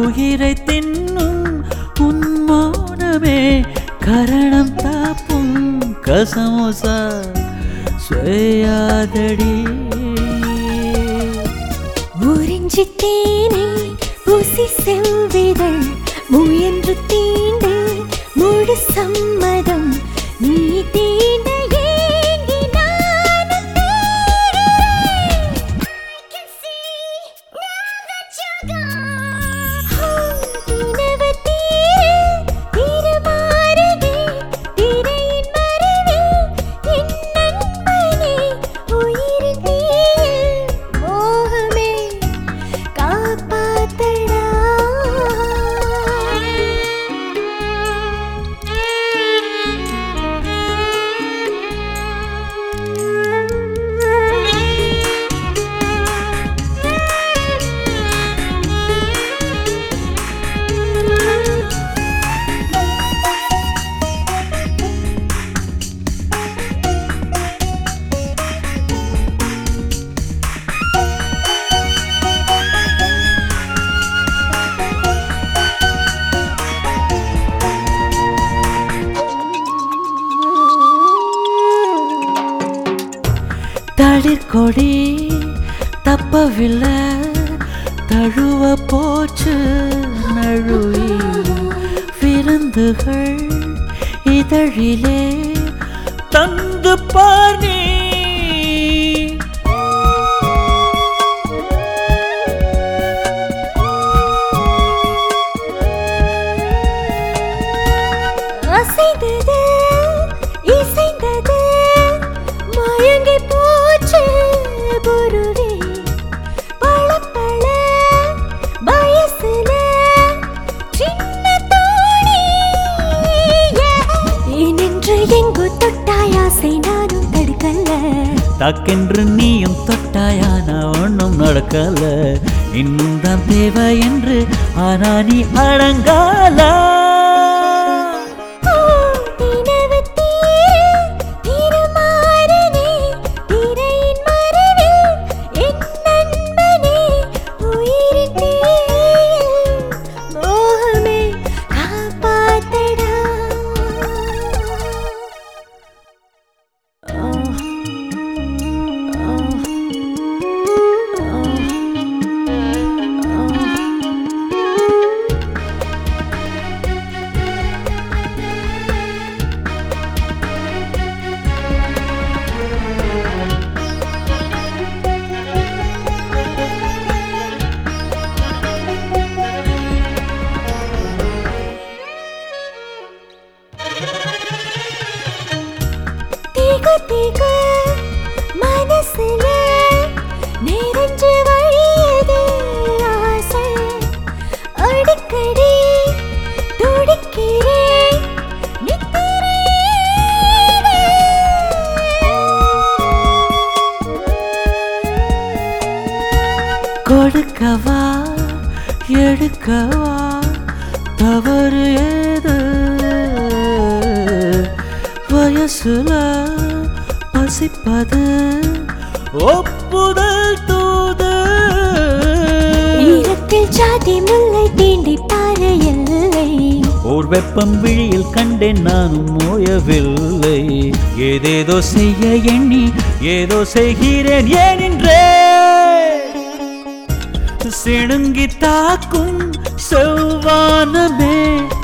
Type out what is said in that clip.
உயிரை தின்னும் உன் மௌனமே கரணம் தாப்பும் கசமுசா செய்யாதடி உறிஞ்சி தேனை ஊசி செவ்விதழ் முயன்று தீண்டு முழு சம்மதம் நீ தீண்ட ஏங்கி நானும் தேடுறேன். நினைவு தீர தீரமாறுதே திரையின் மறைவில் என் நண்பனே உயிர் தீயில் மோகமே காப்பாத்தடா தளிர்கொடி தப்பவில்லை தழுவ போச்சு நழுவி விருந்துகள் இதழிலே தந்து பார் நீ அசைந்தது இசைந்தது மயங்கி போச்சு குருவே பளபள வயசுல சின்ன தோணி நின்று எங்கு தொட்டாய் ஆசை நானும் தடுக்கல தக்கென்று நீயும் தொட்டாயான ஒன்றும் நடக்கல இன்னும் தான் தேவை என்று ஆனா நீ அடங்கால ஓ, நினைவு தீர தீரமாறுதே திரையின் மறைவில் என் நண்பனே உயிர் தீயில் மோகமே காப்பாத்தடா திகு திகு மனசுல நிறைஞ்சு வழியது ஆசை அடிக்கடி துடிக்கிறேன் நித்திரையிலே. கொடுக்கவா எடுக்கவா தவறு ஏது வயசுல பசிப்பது ஒப்புதல் தூது ஈரத்தில் ஜாதி முல்லை தீண்டி பாரு எல்லை ஓர் வெப்பம் விழியில் கண்டேன் நானும் ஓயவில்லை ஏதேதோ செய்ய எண்ணி ஏதோ செய்கிறேன் ஏனென்றே சிணுங்கி தாக்கும் செவ்வானமே